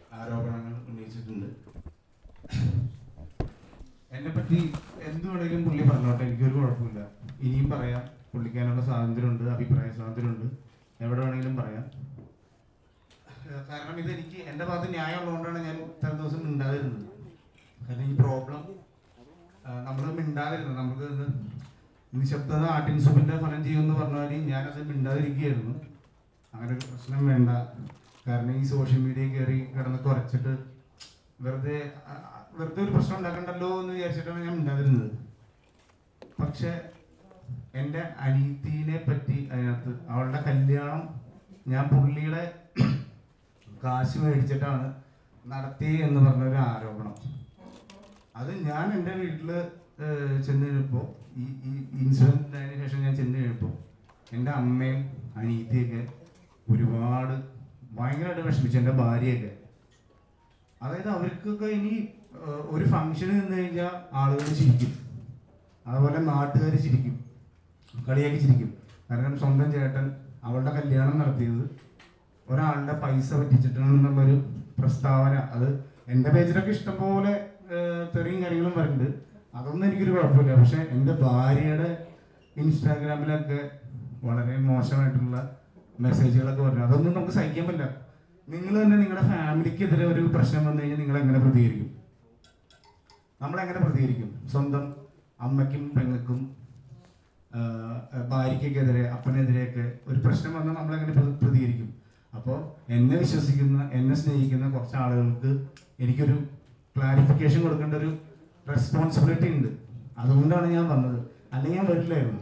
ആരോപണങ്ങൾ ഉന്നയിച്ചിട്ടുണ്ട് എന്നെ പറ്റി എന്ത് വേണേലും പുള്ളി പറഞ്ഞോട്ടെ എനിക്കൊരു കുഴപ്പമില്ല ഇനിയും പറയാം പുള്ളിക്കാനുള്ള സ്വാതന്ത്ര്യമുണ്ട് അഭിപ്രായ സ്വാതന്ത്ര്യമുണ്ട് എവിടെ വേണമെങ്കിലും പറയാം ഏഹ് കാരണം ഇത് എനിക്ക് എൻ്റെ ഭാഗത്ത് ന്യായം ഉള്ളതുകൊണ്ടാണ് ഞാൻ ഇത്ര ദിവസം മിണ്ടാതിരുന്നത് കാരണം ഈ പ്രോബ്ലം നമ്മൾ മിണ്ടാതിരുന്നത് നമുക്ക് ഇത് നിശബ്ദത ആട്ടിൻസുപ്പിൻ്റെ ഫലം ചെയ്യുമെന്ന് പറഞ്ഞാൽ ഞാനത് മിണ്ടാതിരിക്കുകയായിരുന്നു അങ്ങനെ ഒരു പ്രശ്നം വേണ്ട കാരണം ഈ സോഷ്യൽ മീഡിയ കയറി കിടന്ന് കുറച്ചിട്ട് വെറുതെ ആ, ആ, വെറുതെ ഒരു പ്രശ്നം ഉണ്ടാക്കണ്ടല്ലോ എന്ന് വിചാരിച്ചിട്ടാണ് ഞാൻ മിണ്ടാതിരുന്നത് പക്ഷെ എൻ്റെ അനീതിനെ പറ്റി അതിനകത്ത് അവളുടെ കല്യാണം ഞാൻ പുള്ളിയുടെ കാശ് മേടിച്ചിട്ടാണ് നടത്തി എന്ന് പറഞ്ഞൊരു ആരോപണം അത് ഞാൻ എൻ്റെ വീട്ടിൽ ചെന്ന് കഴിഞ്ഞപ്പോൾ ഈ ഈ ഇൻസിഡൻറ്റ് ഉണ്ടായതിനു ശേഷം ഞാൻ ചെന്ന് കഴിഞ്ഞപ്പോൾ എൻ്റെ അമ്മയും അനീതിയൊക്കെ ഒരുപാട് ഭയങ്കരമായിട്ട് വിഷമിച്ചു എൻ്റെ ഭാര്യയൊക്കെ അതായത് അവർക്കൊക്കെ ഇനി ഏഹ്, ഒരു ഫംഗ്ഷന് നിന്ന് കഴിഞ്ഞാൽ ആളുകൾ ചിരിക്കും അതുപോലെ നാട്ടുകാർ ചിരിക്കും കളിയാക്കി ചിരിക്കും കാരണം സ്വന്തം ചേട്ടൻ അവളുടെ കല്യാണം നടത്തിയത് ഒരാളുടെ പൈസ പറ്റിച്ചിട്ടുണ്ടെന്നുള്ളൊരു പ്രസ്താവന അത് എൻ്റെ പേജിലൊക്കെ ഇഷ്ടംപോലെ ഏഹ്, തെറിയും കാര്യങ്ങളും വരുന്നുണ്ട് അതൊന്നും എനിക്കൊരു കുഴപ്പമില്ല പക്ഷെ എൻ്റെ ഭാര്യയുടെ ഇൻസ്റ്റാഗ്രാമിലൊക്കെ വളരെ മോശമായിട്ടുള്ള മെസ്സേജുകളൊക്കെ പറഞ്ഞു അതൊന്നും നമുക്ക് സഹിക്കാൻ പറ്റില്ല നിങ്ങൾ തന്നെ നിങ്ങളുടെ ഫാമിലിക്കെതിരെ ഒരു പ്രശ്നം വന്നു കഴിഞ്ഞാൽ നിങ്ങൾ എങ്ങനെ പ്രതികരിക്കും നമ്മൾ എങ്ങനെ പ്രതികരിക്കും സ്വന്തം അമ്മയ്ക്കും പെങ്ങൾക്കും ആഹ് ഭാര്യയ്ക്കെതിരെ അപ്പനെതിരെയൊക്കെ ഒരു പ്രശ്നം വന്നാൽ നമ്മൾ എങ്ങനെ പ്ര- പ്രതികരിക്കും അപ്പോൾ എന്നെ വിശ്വസിക്കുന്ന എന്നെ സ്നേഹിക്കുന്ന കുറച്ച് ആളുകൾക്ക് എനിക്കൊരു ക്ലാരിഫിക്കേഷൻ കൊടുക്കേണ്ട ഒരു റെസ്പോൺസിബിലിറ്റി ഉണ്ട് അതുകൊണ്ടാണ് ഞാൻ വന്നത് അല്ലെങ്കിൽ ഞാൻ വരില്ലായിരുന്നു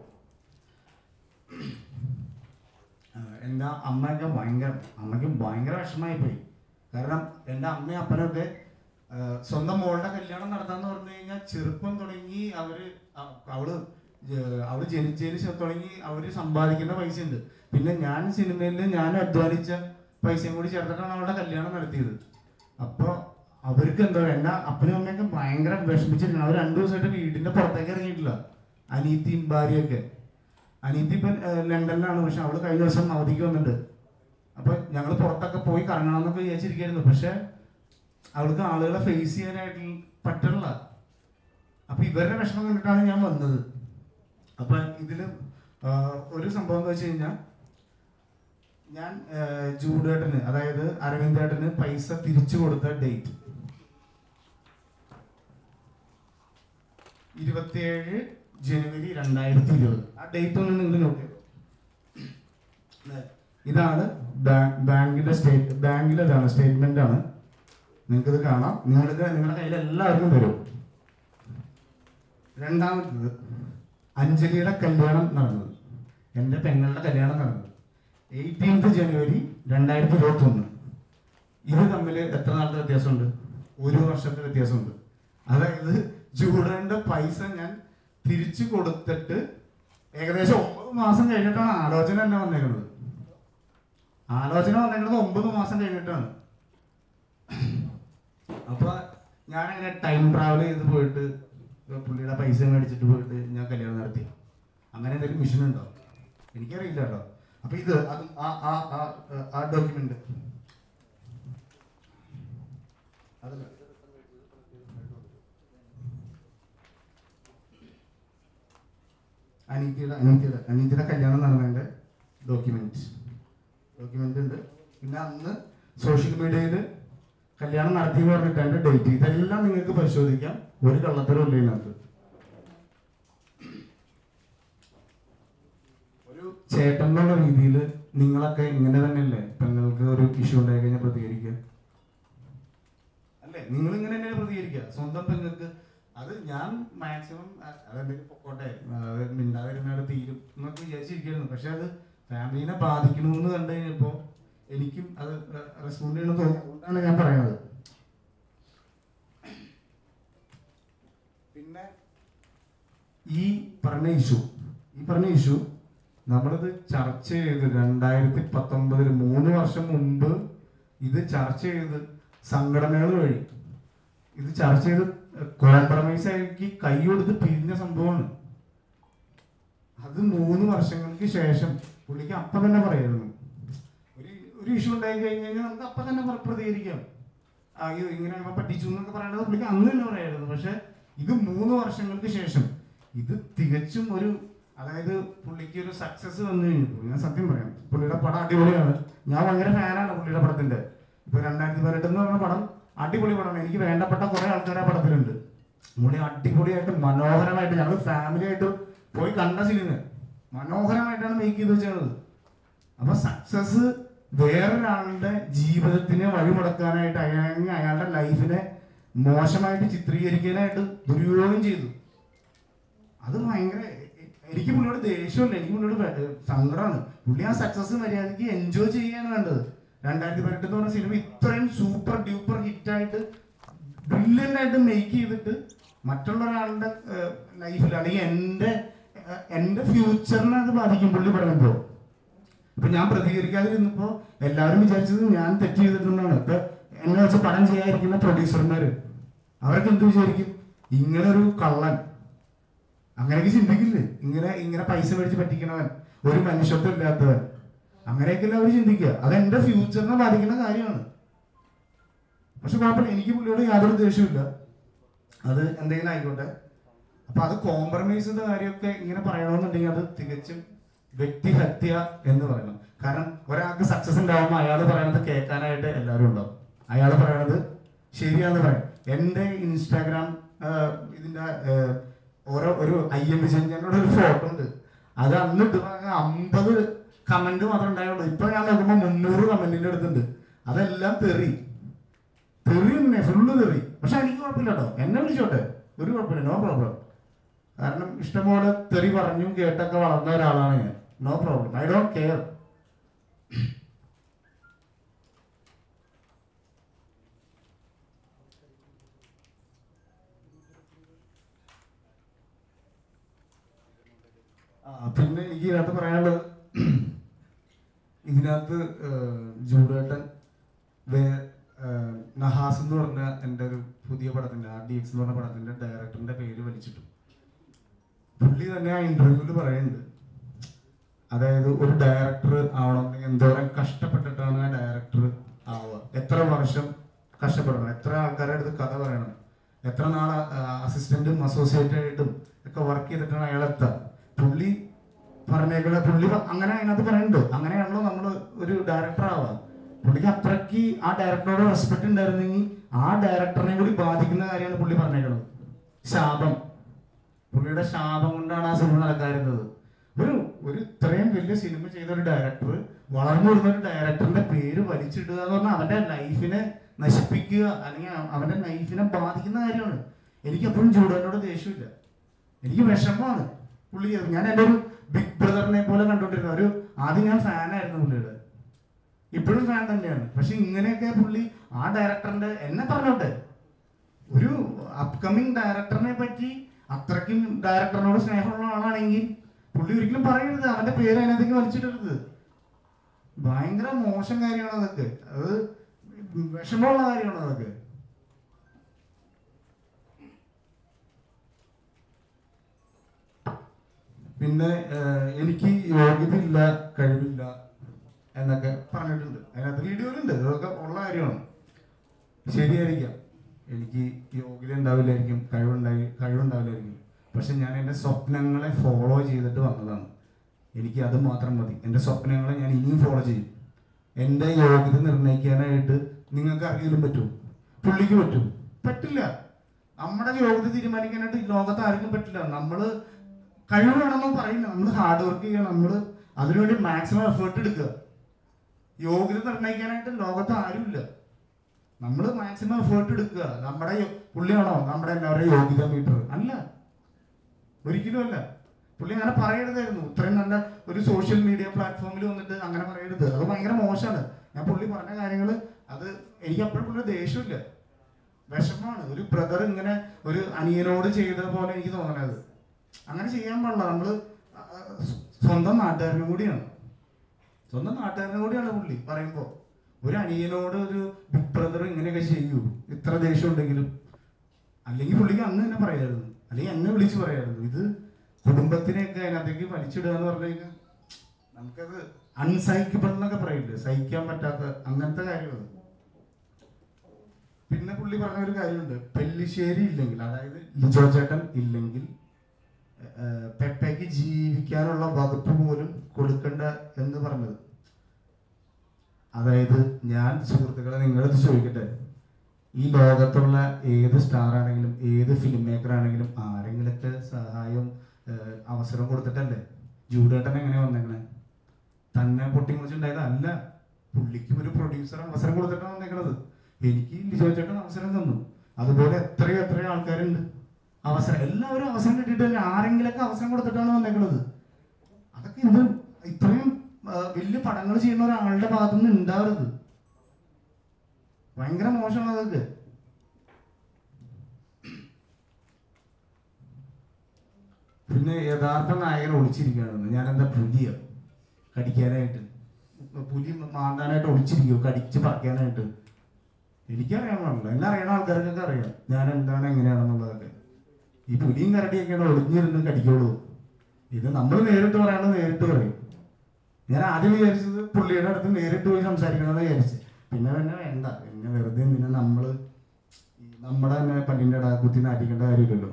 ആഹ് എൻ്റെ അമ്മയൊക്കെ ഭയങ്കര അമ്മയ്ക്ക് ഭയങ്കര വിഷമമായി പോയി കാരണം എൻ്റെ അമ്മയും അപ്പനൊക്കെ ആഹ് സ്വന്തം മോളുടെ കല്യാണം നടത്താന്ന് പറഞ്ഞു കഴിഞ്ഞാൽ ചെറുപ്പം തുടങ്ങി അവര് അ- അവള് ജ- അവള് ജനിച്ചതിന് ശേഷം തുടങ്ങി അവര് സമ്പാദിക്കുന്ന പൈസ ഉണ്ട് പിന്നെ ഞാൻ സിനിമയിൽ ഞാൻ അധ്വാനിച്ച പൈസയും കൂടി ചേർത്തിട്ടാണ് അവളുടെ കല്യാണം നടത്തിയത് അപ്പോൾ അവർക്ക് എന്താ എന്നെ അപ്പനും അമ്മയൊക്കെ ഭയങ്കര വിഷമിച്ചിരിക്കണം അവർ രണ്ടു ദിവസമായിട്ട് വീടിന്റെ പുറത്തേക്ക് ഇറങ്ങിയിട്ടില്ല അനീത്തിയും ഭാര്യയൊക്കെ അനീത്തി ഇപ്പം ഏഹ്, ലണ്ടനിലാണ് പക്ഷെ അവള് കഴിഞ്ഞ ദിവസം അവധിക്ക് വന്നിട്ടുണ്ട് അപ്പൊ ഞങ്ങൾ പുറത്തൊക്കെ പോയി കറങ്ങണം എന്നൊക്കെ വിചാരിച്ചിരിക്കായിരുന്നു പക്ഷെ അവൾക്ക് ആളുകളെ ഫേസ് ചെയ്യാനായിട്ട് പറ്റില്ല അപ്പൊ ഇവരുടെ വിഷമം കണ്ടിട്ടാണ് ഞാൻ വന്നത് അപ്പൊ ഇതില് ആഹ്, ഒരു സംഭവം എന്ന് വെച്ച് കഴിഞ്ഞാൽ ഞാൻ ആഹ്, ജൂഡേട്ടന് അതായത് അരവിന്ദേട്ടന് പൈസ തിരിച്ചു കൊടുത്ത ഡേറ്റ് ഇരുപത്തിയേഴ് ജനുവരി രണ്ടായിരത്തി ഇരുപത് ആ ഡേറ്റ് ഒന്ന് നിങ്ങൾ നോട്ട് ചെയ്തു ദേ, ഇതാണ് ബാ- ബാങ്കിന്റെ സ്റ്റേറ്റ് ബാങ്കിലെ ഇതാണ് സ്റ്റേറ്റ്മെന്റ് ആണ് നിങ്ങൾക്ക് ഇത് കാണാം നിങ്ങൾക്ക് നിങ്ങളുടെ കയ്യിൽ എല്ലാവർക്കും വരും രണ്ടാമത്തത് അഞ്ജലിയുടെ കല്യാണം നടന്നത് എൻ്റെ പെങ്ങളുടെ കല്യാണം നടന്നത് എയ്റ്റീൻത്ത് ജനുവരി രണ്ടായിരത്തി ഇരുപത്തി ഒന്ന് ഇത് തമ്മിൽ എത്ര നാളത്തെ വ്യത്യാസമുണ്ട് ഒരു വർഷത്തെ വ്യത്യാസമുണ്ട് അതായത് ജൂഡന്റെ പൈസ ഞാൻ തിരിച്ചു കൊടുത്തിട്ട് ഏകദേശം ഒമ്പത് മാസം കഴിഞ്ഞിട്ടാണ് ആലോചന തന്നെ വന്നേക്കുന്നത് ആലോചന വന്നേക്കുന്നത് ഒമ്പത് മാസം കഴിഞ്ഞിട്ടാണ് അപ്പൊ ഞാൻ അങ്ങനെ ടൈം ട്രാവൽ ചെയ്ത് പോയിട്ട് ഇപ്പൊ പുള്ളിയുടെ പൈസ മേടിച്ചിട്ട് പോയിട്ട് ഞാൻ കല്യാണം നടത്തി അങ്ങനെ എന്തെങ്കിലും മിഷൻ ഉണ്ടോ എനിക്കറിയില്ല കേട്ടോ അപ്പൊ ഇത് അത് ആ ആ ആ- ആ ഡോക്യുമെന്റ് അതല്ല അനീതിയുടെ അനീതിയുടെ അനീതിയുടെ കല്യാണം നടന്നതിന്റെ ഡോക്യുമെന്റ് ഡോക്യുമെന്റ് ഉണ്ട് പിന്നെ അന്ന് സോഷ്യൽ മീഡിയയിൽ കല്യാണം നടത്തി എന്ന് പറഞ്ഞിട്ട് അതിന്റെ ഡേറ്റ് ഇതെല്ലാം നിങ്ങൾക്ക് പരിശോധിക്കാം ഒരു കള്ളത്തരമില്ല ഇതിനകത്ത് ഒരു ചേട്ടൻ എന്നുള്ള രീതിയിൽ നിങ്ങളൊക്കെ ഇങ്ങനെ തന്നെയല്ലേ പെങ്ങൾക്ക് ഒരു ഇഷ്യൂ ഉണ്ടായി കഴിഞ്ഞാൽ പ്രതികരിക്കുക അല്ലേ നിങ്ങൾ ഇങ്ങനെ തന്നെയാണ് പ്രതികരിക്കുക സ്വന്തം പെങ്ങൾക്ക് അത് ഞാൻ മാക്സിമം അതെന്തെങ്കിലും പൊക്കോട്ടെ അത് മിണ്ടാതിരുന്നാട് തീരും എന്നൊക്കെ വിചാരിച്ചിരിക്കുന്നു പക്ഷെ അത് ഫാമിലിനെ ബാധിക്കണമെന്ന് കണ്ടു കഴിഞ്ഞപ്പോൾ എനിക്കും അത് റെസ്പോണ്ട് ചെയ്യണമെന്ന് തോന്നി അതുകൊണ്ടാണ് ഞാൻ പറയുന്നത് പിന്നെ ഈ പറഞ്ഞ ഇഷ്യൂ ഈ പറഞ്ഞ ഇഷ്യൂ നമ്മളിത് ചർച്ച ചെയ്ത് രണ്ടായിരത്തി പത്തൊമ്പതിൽ മൂന്ന് വർഷം മുമ്പ് ഇത് ചർച്ച ചെയ്ത് സംഘടനകൾ വഴി ഇത് ചർച്ച ചെയ്ത് കോംപ്രമൈസ് ആക്കി കൈ കൊടുത്ത് പിരിഞ്ഞ സംഭവമാണ് അത് മൂന്ന് വർഷങ്ങൾക്ക് ശേഷം പുള്ളിക്ക് അപ്പം തന്നെ പറയായിരുന്നു ഒരു ഒരു ഒരു ഇഷ്യൂ ഉണ്ടായി കഴിഞ്ഞ് കഴിഞ്ഞാൽ നമുക്ക് അപ്പം തന്നെ പ്ര- പ്രതികരിക്കാം അയ്യോ ഇങ്ങനെ ഇവൻ പറ്റിച്ചു എന്നൊക്കെ പറയണത് പുള്ളിക്ക് അന്ന് തന്നെ പറയായിരുന്നു പക്ഷെ ഇത് മൂന്ന് വർഷങ്ങൾക്ക് ശേഷം ഇത് തികച്ചും ഒരു അതായത് പുള്ളിക്ക് ഒരു സക്സസ് വന്നു കഴിഞ്ഞപ്പോൾ ഞാൻ സത്യം പറയാം പുള്ളിയുടെ പടം അടിപൊളിയാണ് ഞാൻ ഭയങ്കര ഫാനാണ് പുള്ളിയുടെ പടത്തിന്റെ ഇപ്പൊ രണ്ടായിരത്തി പതിനെട്ട് എന്ന് പറഞ്ഞ പടം അടിപൊളി പടമാണ് എനിക്ക് വേണ്ടപ്പെട്ട കുറെ ആൾക്കാർ ആ പടത്തിലുണ്ട് പുള്ളി അടിപൊളിയായിട്ട് മനോഹരമായിട്ട് ഞങ്ങൾ ഫാമിലി ആയിട്ട് പോയി കണ്ട സിനിമ മനോഹരമായിട്ടാണ് മേക്ക് ചെയ്ത് വെച്ചത് അപ്പൊ സക്സസ് വേറൊരാളുടെ ജീവിതത്തിനെ വഴിമുടക്കാനായിട്ട് അല്ലെങ്കിൽ അയാളുടെ ലൈഫിനെ മോശമായിട്ട് ചിത്രീകരിക്കാനായിട്ട് ദുരുപയോഗം ചെയ്തു അത് ഭയങ്കര എനിക്ക് പുള്ളിയോട് ദേഷ്യമില്ല എനിക്ക് പുള്ളിയോട് വെ- സങ്കടമാണ് പുള്ളി ആ സക്സസ് മര്യാദയ്ക്ക് എൻജോയ് ചെയ്യാണ് വേണ്ടത് രണ്ടായിരത്തി പതിനെട്ട് എന്ന് പറഞ്ഞ സിനിമ ഇത്രയും സൂപ്പർ ഡ്യൂപ്പർ ഹിറ്റായിട്ട് ബ്രില്യൻ്റ് ആയിട്ട് മേക്ക് ചെയ്തിട്ട് മറ്റുള്ള ഒരാളുടെ ലൈഫിൽ അല്ലെങ്കിൽ എൻ്റെ ഏഹ്, എൻ്റെ ഫ്യൂച്ചറിനെ അത് ബാധിക്കും പുള്ളി പറയുമ്പോൾ ഇപ്പൊ ഞാൻ പ്രതികരിക്കാതിരുന്നപ്പോ എല്ലാവരും വിചാരിച്ചത് ഞാൻ തെറ്റ് ചെയ്തിട്ടുണ്ടെന്നാണ് ഇപ്പൊ എന്നെ വെച്ച് പടം ചെയ്യാതിരിക്കുന്ന പ്രൊഡ്യൂസർമാര് അവരൊക്കെ എന്ത് വിചാരിക്കും ഇങ്ങനെ ഒരു കള്ളൻ അങ്ങനെയൊക്കെ ചിന്തിക്കില്ലേ ഇങ്ങനെ ഇങ്ങനെ പൈസ മേടിച്ച് പറ്റിക്കണവൻ ഒരു മനുഷ്യത്വം ഇല്ലാത്തവൻ അങ്ങനെയൊക്കെയല്ലേ അവർ ചിന്തിക്കുക അത് എന്റെ ഫ്യൂച്ചറിനെ ബാധിക്കുന്ന കാര്യമാണ് പക്ഷെ കുഴപ്പമില്ല എനിക്ക് പുള്ളിയോട് യാതൊരു ദേഷ്യമില്ല അത് എന്തെങ്കിലും ആയിക്കോട്ടെ അപ്പൊ അത് കോംപ്രമൈസിന്റെ കാര്യമൊക്കെ ഇങ്ങനെ പറയണമെന്നുണ്ടെങ്കിൽ അത് തികച്ചും വ്യക്തിഹത്യ എന്ന് പറയണം കാരണം ഒരാൾക്ക് സക്സസ് ഉണ്ടാവുമ്പോൾ അയാൾ പറയണത് കേൾക്കാനായിട്ട് എല്ലാവരും ഉണ്ടാവും അയാൾ പറയണത് ശരിയാന്ന് പറയും എൻ്റെ ഇൻസ്റ്റാഗ്രാം ഇതിന്റെ ആ, ഓരോ ഒരു ഐ എം വിജയനോട് ഒരു ഫോട്ടോ ഉണ്ട് അത് അന്ന് ഇട്ട് അമ്പത് കമന്റ് മാത്രമേ ഉണ്ടായുള്ളൂ ഇപ്പൊ ഞാൻ നോക്കുമ്പോൾ മുന്നൂറ് കമന്റിന്റെ അടുത്തുണ്ട് അതെല്ലാം തെറി തെറി തന്നെ ഫുള്ള് തെറി പക്ഷെ എനിക്ക് കുഴപ്പമില്ല കേട്ടോ എന്നെ വിളിച്ചോട്ടെ ഒരു കുഴപ്പമില്ല നോ പ്രോബ്ലം കാരണം ഇഷ്ടംപോലെ തെറി പറഞ്ഞും കേട്ടൊക്കെ വളർന്ന ഒരാളാണ് ഞാൻ no problem I don't care പിന്നെ എനിക്ക് ഇതിനകത്ത് പറയാനുള്ളത് ഇതിനകത്ത് ഏഹ്, ജൂഡേട്ടൻ വേ ഏഹ്, നഹാസ് എന്ന് പറഞ്ഞ എൻ്റെ ഒരു പുതിയ പടത്തിന്റെ ആർ ഡി എക്സ് എന്ന് പറഞ്ഞ പടത്തിന്റെ ഡയറക്ടറിന്റെ പേര് വലിച്ചിട്ടു പുള്ളി തന്നെ ആ ഇന്റർവ്യൂവിൽ പറയുന്നുണ്ട് അതായത് ഒരു ഡയറക്ടർ ആവണമെങ്കിൽ എന്തോരം കഷ്ടപ്പെട്ടിട്ടാണ് ആ ഡയറക്ടർ ആവുക എത്ര വർഷം കഷ്ടപ്പെടണം എത്ര ആൾക്കാരുടെ അടുത്ത് കഥ പറയണം എത്ര നാൾ അസിസ്റ്റന്റും അസോസിയേറ്റ് ആയിട്ടും ഒക്കെ വർക്ക് ചെയ്തിട്ടാണ് അയാൾ എത്തുക പുള്ളി പറഞ്ഞേക്കണ പുള്ളി പ- അങ്ങനെ അതിനകത്ത് പറയുന്നുണ്ട് അങ്ങനെയാണല്ലോ നമ്മൾ ഒരു ഡയറക്ടർ ആവുക പുള്ളിക്ക് അത്രയ്ക്ക് ആ ഡയറക്ടറോട് റെസ്പെക്ട് ഉണ്ടായിരുന്നെങ്കിൽ ആ ഡയറക്ടറിനെ കൂടി ബാധിക്കുന്ന കാര്യമാണ് പുള്ളി പറഞ്ഞേക്കണത് ശാപം പുള്ളിയുടെ ശാപം കൊണ്ടാണ് ആ സിനിമ നടക്കാറുന്നത് ഒരു ഒരു ഇത്രയും വലിയ സിനിമ ചെയ്ത ഒരു ഡയറക്ടർ വളർന്നു വരുന്ന ഒരു ഡയറക്ടറിന്റെ പേര് വലിച്ചിടുക എന്ന് പറഞ്ഞാൽ അവന്റെ ലൈഫിനെ നശിപ്പിക്കുക അല്ലെങ്കിൽ അ- അവന്റെ ലൈഫിനെ ബാധിക്കുന്ന കാര്യമാണ് എനിക്ക് എപ്പോഴും ജൂഡനോട് ദേഷ്യമില്ല എനിക്ക് വിഷമമാണ് പുള്ളി ചെയ്തത്. ഞാൻ എൻ്റെ ഒരു ബിഗ് ബ്രദറിനെ പോലെ കണ്ടോണ്ടിരുന്ന ഒരു ആദ്യം ഞാൻ ഫാനായിരുന്നു പുള്ളിയുടെ ഇപ്പോഴും ഫാൻ തന്നെയാണ് പക്ഷെ ഇങ്ങനെയൊക്കെ പുള്ളി ആ ഡയറക്ടറിന്റെ എന്നെ പറഞ്ഞോട്ടെ ഒരു അപ്കമിങ് ഡയറക്ടറിനെ പറ്റി അത്രയ്ക്കും ഡയറക്ടറിനോട് സ്നേഹമുള്ള ആളാണെങ്കിൽ പുള്ളി ഒരിക്കലും പറയരുത് അവന്റെ പേര് അതിനകത്തേക്ക് വലിച്ചിടരുത് ഭയങ്കര മോശം കാര്യമാണ് അതൊക്കെ അത് വിഷമമുള്ള കാര്യമാണ് അതൊക്കെ പിന്നെ ഏഹ്, എനിക്ക് യോഗ്യതയില്ല കഴിവില്ല എന്നൊക്കെ പറഞ്ഞിട്ടുണ്ട് അതിനകത്ത് വീഡിയോയിലുണ്ട് ഇതൊക്കെ ഉള്ള കാര്യമാണ് ശരിയായിരിക്കാം എനിക്ക് യോഗ്യത ഉണ്ടാവില്ലായിരിക്കും കഴിവുണ്ടായി കഴിവുണ്ടാവില്ലായിരിക്കും പക്ഷെ ഞാൻ എൻ്റെ സ്വപ്നങ്ങളെ ഫോളോ ചെയ്തിട്ട് വന്നതാണ് എനിക്ക് അത് മാത്രം മതി എൻ്റെ സ്വപ്നങ്ങളെ ഞാൻ ഇനിയും ഫോളോ ചെയ്യും എൻ്റെ യോഗ്യത നിർണ്ണയിക്കാനായിട്ട് നിങ്ങൾക്ക് ആർക്കെങ്കിലും പറ്റുമോ പുള്ളിക്ക് പറ്റും പറ്റില്ല നമ്മുടെ യോഗ്യത തീരുമാനിക്കാനായിട്ട് ഈ ലോകത്ത് ആർക്കും പറ്റില്ല നമ്മൾ കഴിവ് വേണമെന്നും പറയില്ല നമ്മൾ ഹാർഡ് വർക്ക് ചെയ്യുക നമ്മൾ അതിനുവേണ്ടി മാക്സിമം എഫേർട്ട് എടുക്കുക യോഗ്യത നിർണ്ണയിക്കാനായിട്ട് ലോകത്ത് ആരുമില്ല നമ്മൾ മാക്സിമം എഫേർട്ട് എടുക്കുക നമ്മുടെ യോ- പുള്ളിയാണോ നമ്മുടെ എല്ലാവരുടെയും യോഗ്യത മീറ്റർ അല്ല ഒരിക്കലും അല്ല പുള്ളി അങ്ങനെ പറയരുതായിരുന്നു ഇത്രയും നല്ല ഒരു സോഷ്യൽ മീഡിയ പ്ലാറ്റ്ഫോമിൽ വന്നിട്ട് അങ്ങനെ പറയരുത് അത് ഭയങ്കര മോശമാണ് ഞാൻ പുള്ളി പറഞ്ഞ കാര്യങ്ങൾ അത് എനിക്ക് അപ്പോഴും പുള്ളി ദേഷ്യമില്ല വിഷമമാണ് ഒരു ബ്രദർ ഇങ്ങനെ ഒരു അനിയനോട് ചെയ്ത പോലെ എനിക്ക് തോന്നണത് അങ്ങനെ ചെയ്യാൻ പാടില്ല നമ്മള് ആ, സ്വന്തം നാട്ടുകാരനും കൂടിയാണ് സ്വന്തം നാട്ടുകാരനും കൂടിയാണ് പുള്ളി പറയുമ്പോ ഒരു അനിയനോട് ഒരു ബിഗ് ബ്രദർ ഇങ്ങനെയൊക്കെ ചെയ്യൂ ഇത്ര ദേഷ്യം ഉണ്ടെങ്കിലും അല്ലെങ്കിൽ പുള്ളിക്ക് അന്ന് തന്നെ പറയായിരുന്നു അല്ലെങ്കിൽ എന്നെ വിളിച്ച് പറയായിരുന്നു ഇത് കുടുംബത്തിനെയൊക്കെ അതിനകത്തേക്ക് വലിച്ചിടുക എന്ന് പറഞ്ഞു കഴിഞ്ഞാൽ നമുക്കത് അൺസൈക്കബിൾ എന്നൊക്കെ പറയില്ലേ സഹിക്കാൻ പറ്റാത്ത അങ്ങനത്തെ കാര്യങ്ങൾ പിന്നെ പുള്ളി പറഞ്ഞ ഒരു കാര്യമുണ്ട് പെല്ലിശ്ശേരി ഇല്ലെങ്കിൽ അതായത് ലിജോ ചേട്ടൻ ഇല്ലെങ്കിൽ ഏഹ്, പെപ്പയ്ക്ക് ജീവിക്കാനുള്ള വകുപ്പ് പോലും കൊടുക്കണ്ട എന്ന് പറഞ്ഞത് അതായത് ഞാൻ സുഹൃത്തുക്കളെ നിങ്ങളത് ചോദിക്കട്ടെ ഈ ലോകത്തുള്ള ഏത് സ്റ്റാർ ആണെങ്കിലും ഏത് ഫിലിം മേക്കർ ആണെങ്കിലും ആരെങ്കിലൊക്കെ സഹായം ഏഹ്, അവസരം കൊടുത്തിട്ടല്ലേ ജൂഡേട്ടൻ എങ്ങനെ വന്നേക്കണേ തന്നെ പൊട്ടിമുറിച്ചുണ്ടായതല്ല പുള്ളിക്കും ഒരു പ്രൊഡ്യൂസർ അവസരം കൊടുത്തിട്ടാണ് വന്നേക്കണത് എനിക്ക് ലിജോ ചേട്ടൻ അവസരം തന്നു അതുപോലെ എത്രയോ എത്രയോ ആൾക്കാരുണ്ട് അവസരം എല്ലാവരും അവസരം കിട്ടിയിട്ട് തന്നെ ആരെങ്കിലൊക്കെ അവസരം കൊടുത്തിട്ടാണ് വന്നേക്കണത് അതൊക്കെ ഇത് ഇത്രയും ആ, വലിയ പടങ്ങൾ ചെയ്യുന്ന ഒരാളുടെ ഭാഗത്തുനിന്ന് ഉണ്ടാവരുത് ഭയങ്കര മോശമാണ് അതൊക്കെ പിന്നെ യഥാർത്ഥ നായകൻ ഒളിച്ചിരിക്കുകയാണെന്ന് ഞാൻ എന്താ പുലിയോ കടിക്കാനായിട്ട് പുലി മാന്താനായിട്ട് ഒളിച്ചിരിക്കുമോ കടിച്ച് പറിക്കാനായിട്ട് എനിക്കറിയാൻ പാടില്ല എന്നെ അറിയണ ആൾക്കാർക്കൊക്കെ അറിയാം ഞാൻ എന്താണ് എങ്ങനെയാണെന്നുള്ളതൊക്കെ ഈ പുലിയും കരടിയൊക്കെയാണ് ഒളിഞ്ഞിരുന്ന് കടിക്കുള്ളൂ ഇത് നമ്മൾ നേരിട്ട് പറയണത് നേരിട്ട് പറയും ഞാൻ ആദ്യം വിചാരിച്ചത് പുള്ളിയുടെ അടുത്ത് നേരിട്ട് പോയി സംസാരിക്കണമെന്ന് വിചാരിച്ചു പിന്നെ പിന്നെ വേണ്ട പിന്നെ വെറുതെ പിന്നെ നമ്മള് ഈ നമ്മുടെ തന്നെ പല്ലിൻ്റെ ഇട കുത്തി നാട്ടിക്കേണ്ട കാര്യമില്ലല്ലോ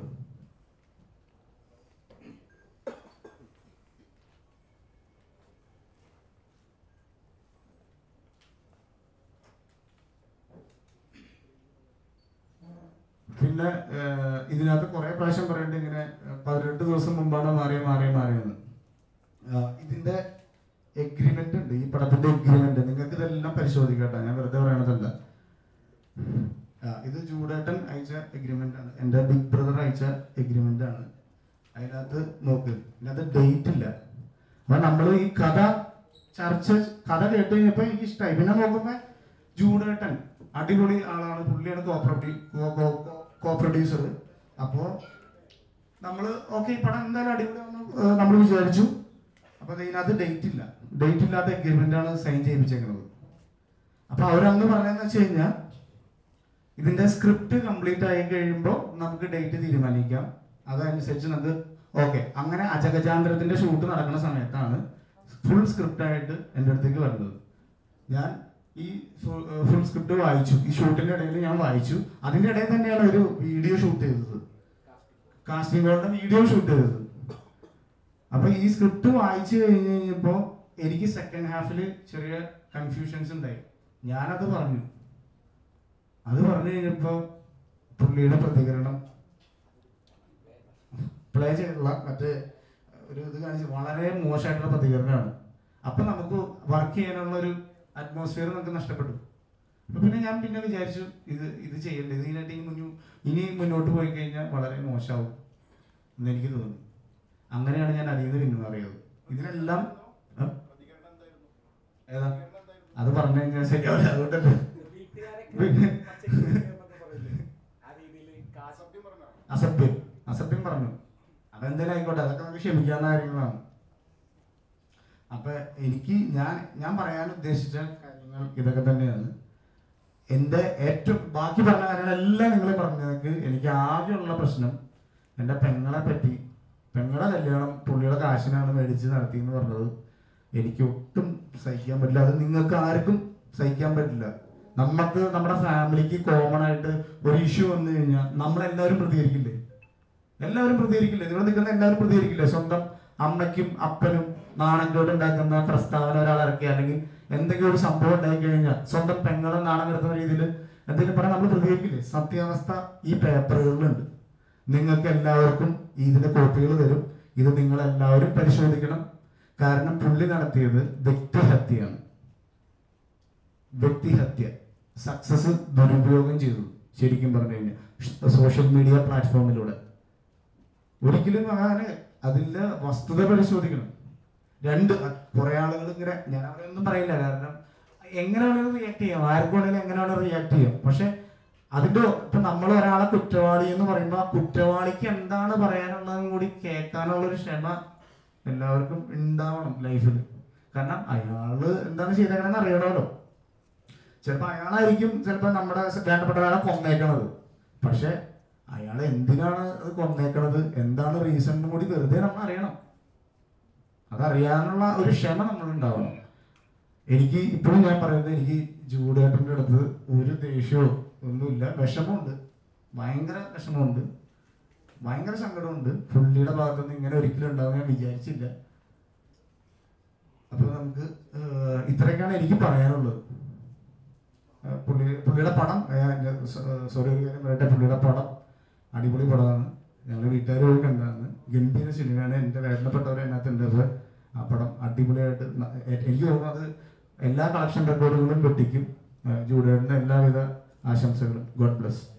പിന്നെ ഏഹ്, ഇതിനകത്ത് കുറെ പ്രാവശ്യം പറയേണ്ടത് ഇങ്ങനെ ഏഹ്, പതിനെട്ട് ദിവസം മുമ്പാണ് മാറിയ മാറിയ മാറിയെന്ന് ആഹ്, ഇതിന്റെ എഗ്രിമെന്റ് ഉണ്ട് ഈ പടത്തിന്റെ എഗ്രിമെന്റ് നിങ്ങൾക്ക് ഇതെല്ലാം പരിശോധിക്കട്ടെ ഞാൻ വെറുതെ പറയണതല്ല ആഹ്, ഇത് ജൂഡേട്ടൻ അയച്ച എഗ്രിമെന്റ് ആണ് എൻ്റെ ബിഗ് ബ്രദർ അയച്ച എഗ്രിമെന്റ് ആണ് അതിനകത്ത് നോക്ക് ഇതിനകത്ത് ഡേറ്റ് ഇല്ല അപ്പൊ നമ്മൾ ഈ കഥ ചർച്ച കഥ കേട്ട് കഴിഞ്ഞപ്പോ എനിക്ക് ഇഷ്ടമായി പിന്നെ നോക്കുമ്പോ ജൂഡേട്ടൻ അടിപൊളി ആളാണ് പുള്ളിയാണ് കോ പ്രൊഡ്യൂസർ അപ്പോ നമ്മള് ഓക്കെ ഈ പടം എന്തായാലും അടിപൊളിയാണെന്ന് നമ്മൾ വിചാരിച്ചു അപ്പൊ അത് ഇതിനകത്ത് ഡേറ്റ് ഇല്ല ഡേറ്റ് ഇല്ലാത്ത എഗ്രിമെന്റ് ആണ് സൈൻ ചെയ്യിപ്പിച്ചേക്കുന്നത് അപ്പൊ അവരന്ന് പറഞ്ഞതെന്ന് വെച്ച് കഴിഞ്ഞാൽ ഇതിന്റെ സ്ക്രിപ്റ്റ് കംപ്ലീറ്റ് ആയി കഴിയുമ്പോൾ നമുക്ക് ഡേറ്റ് തീരുമാനിക്കാം അതനുസരിച്ച് നമുക്ക് ഓക്കെ അങ്ങനെ അജഗജാന്തരത്തിന്റെ ഷൂട്ട് നടക്കുന്ന സമയത്താണ് ഫുൾ സ്ക്രിപ്റ്റ് ആയിട്ട് എൻ്റെ അടുത്തേക്ക് വരുന്നത് ഞാൻ ഈ ഫുൾ സ്ക്രിപ്റ്റ് വായിച്ചു ഈ ഷൂട്ടിന്റെ ഇടയിൽ ഞാൻ വായിച്ചു അതിന്റെ ഇടയിൽ തന്നെയാണ് ഒരു വീഡിയോ ഷൂട്ട് ചെയ്തത് കാസ്റ്റിംഗ് കോളിന്റെ വീഡിയോ ഷൂട്ട് ചെയ്തത് അപ്പൊ ഈ സ്ക്രിപ്റ്റ് വായിച്ചു കഴിഞ്ഞ് കഴിഞ്ഞപ്പോ എനിക്ക് സെക്കൻഡ് ഹാഫിൽ ചെറിയ കൺഫ്യൂഷൻസ് ഉണ്ടായി ഞാനത് പറഞ്ഞു അത് പറഞ്ഞു കഴിഞ്ഞപ്പോ പുള്ളിയുടെ പ്രതികരണം പ്ലേ ചെയ്തിട്ടുള്ള മറ്റേ ഒരു ഇത് കാണിച്ച് വളരെ മോശമായിട്ടുള്ള പ്രതികരണമാണ് അപ്പൊ നമുക്ക് വർക്ക് ചെയ്യാനുള്ള ഒരു അറ്റ്മോസ്ഫിയർ നമുക്ക് നഷ്ടപ്പെട്ടു അപ്പൊ പിന്നെ ഞാൻ പിന്നെ വിചാരിച്ചു ഇത് ഇത് ചെയ്യണ്ടേ ഇതിനായിട്ട് ഇനി മുന്നു ഇനി മുന്നോട്ട് പോയി കഴിഞ്ഞാൽ വളരെ മോശമാവും എന്ന് എനിക്ക് തോന്നി അങ്ങനെയാണ് ഞാൻ അതിൽ നിന്ന് പിന്മാറിയത് ഇതിനെല്ലാം ആ? ഏതാ അത് പറഞ്ഞു കഴിഞ്ഞാൽ ശരിയാവില്ല അതുകൊണ്ടല്ലേ പിന്നെ അസഭ്യം അസഭ്യം പറഞ്ഞു അതെന്തായാലും ആയിക്കോട്ടെ അതൊക്കെ നമുക്ക് ക്ഷമിക്കാവുന്ന കാര്യങ്ങളാണ് അപ്പൊ എനിക്ക് ഞാൻ ഞാൻ പറയാൻ ഉദ്ദേശിച്ച കാര്യങ്ങൾ ഇതൊക്കെ തന്നെയാണ് എൻ്റെ ഏറ്റവും ബാക്കി പറഞ്ഞ കാര്യങ്ങളെല്ലാം നിങ്ങൾ പറഞ്ഞതൊക്കെ എനിക്ക് ആകെയുള്ള പ്രശ്നം എൻ്റെ പെങ്ങളെ പറ്റി പെങ്ങളെ കല്യാണം പുള്ളിയുടെ കാശിനാണ് മേടിച്ച് നടത്തി എന്ന് പറഞ്ഞത് എനിക്ക് ഒട്ടും സഹിക്കാൻ പറ്റില്ല അത് നിങ്ങൾക്ക് ആർക്കും സഹിക്കാൻ പറ്റില്ല നമുക്ക് നമ്മുടെ ഫാമിലിക്ക് കോമൺ ആയിട്ട് ഒരു ഇഷ്യൂ വന്നു കഴിഞ്ഞാൽ നമ്മളെല്ലാവരും പ്രതികരിക്കില്ലേ എല്ലാവരും പ്രതികരിക്കില്ലേ ഇവിടെ നിൽക്കുന്ന എല്ലാവരും പ്രതികരിക്കില്ലേ സ്വന്തം അമ്മയ്ക്കും അപ്പനും നാണം കേട്ടുണ്ടാക്കുന്ന പ്രസ്താവന ഒരാൾ ഇറക്കി അല്ലെങ്കിൽ എന്തെങ്കിലും ഒരു സംഭവം ഉണ്ടായി കഴിഞ്ഞാൽ സ്വന്തം പെങ്ങളെ നാണം കെടുത്തുന്ന രീതിയിൽ എന്തെങ്കിലും പറഞ്ഞാൽ നമ്മൾ പ്രതികരിക്കില്ലേ സത്യാവസ്ഥ ഈ പേപ്പറുകളിലുണ്ട് നിങ്ങൾക്ക് എല്ലാവർക്കും ഇതിന്റെ കോപ്പികൾ തരും ഇത് നിങ്ങൾ എല്ലാവരും പരിശോധിക്കണം കാരണം പുള്ളി നടത്തിയത് വ്യക്തിഹത്യയാണ് വ്യക്തിഹത്യ സക്സസ് ദുരുപയോഗം ചെയ്തു ശരിക്കും പറഞ്ഞു കഴിഞ്ഞാൽ സോഷ്യൽ മീഡിയ പ്ലാറ്റ്ഫോമിലൂടെ ഒരിക്കലും അങ്ങനെ അതിന്റെ വസ്തുത പരിശോധിക്കണം രണ്ട് കുറെ ആളുകൾ ഇങ്ങനെ ഞാൻ അവരൊന്നും പറയില്ല കാരണം എങ്ങനെ വേണമെങ്കിലും റിയാക്ട് ചെയ്യാം ആർക്കും വേണമെങ്കിലും എങ്ങനെ വേണമെങ്കിലും റിയാക്ട് ചെയ്യാം പക്ഷെ അതിന്റെ ഇപ്പൊ നമ്മൾ ഒരാളെ കുറ്റവാളി എന്ന് പറയുമ്പോൾ ആ കുറ്റവാളിക്ക് എന്താണ് പറയാനുള്ളതും കൂടി കേൾക്കാനുള്ള ഒരു ക്ഷമ എല്ലാവർക്കും ഉണ്ടാവണം ലൈഫിൽ കാരണം അയാള് എന്താണ് ചെയ്തേക്കണെന്ന് അറിയണമല്ലോ ചിലപ്പോൾ അയാളായിരിക്കും ചിലപ്പോൾ നമ്മുടെ വേണ്ടപ്പെട്ട ഒരാളെ കൊന്നേക്കണത് പക്ഷെ അയാൾ എന്തിനാണ് അത് കൊന്നേക്കണത് എന്താണ് റീസൺ കൂടി വെറുതെ നമ്മൾ അറിയണം അതറിയാനുള്ള ഒരു ക്ഷമ നമ്മൾ ഉണ്ടാവണം എനിക്ക് ഇപ്പോഴും ഞാൻ പറയുന്നത് എനിക്ക് ജൂഡേട്ടൻ്റെ അടുത്ത് ഒരു ദേഷ്യമോ ഒന്നുമില്ല വിഷമമുണ്ട് ഭയങ്കര വിഷമമുണ്ട് ഭയങ്കര സങ്കടമുണ്ട് പുള്ളിയുടെ ഭാഗത്തുനിന്ന് ഇങ്ങനെ ഒരിക്കലും ഉണ്ടാവും ഞാൻ വിചാരിച്ചില്ല അപ്പോൾ നമുക്ക് ഏഹ്, ഇത്രയൊക്കെയാണ് എനിക്ക് പറയാനുള്ളത് ഏഹ്, പുള്ളി പുള്ളിയുടെ പടം സോറി ഒരു കാര്യം പറയട്ടെ പുള്ളിയുടെ പടം അടിപൊളി പടമാണ് ഞങ്ങൾ വീട്ടുകാർ പോയി കണ്ടതാണ് ഗംഭീര സിനിമയാണ് എൻ്റെ വേണ്ടപ്പെട്ടവർ അതിനകത്തുണ്ട് അപ്പോൾ ആ പടം അടിപൊളിയായിട്ട് ന- എ- എനിക്ക് തോന്നുന്നു അത് എല്ലാ കളക്ഷൻ റെക്കോർഡുകളും വെട്ടിക്കും ജൂഡേറിൻ്റെ എല്ലാവിധ ആശംസകളും ഗോഡ് ബ്ലസ്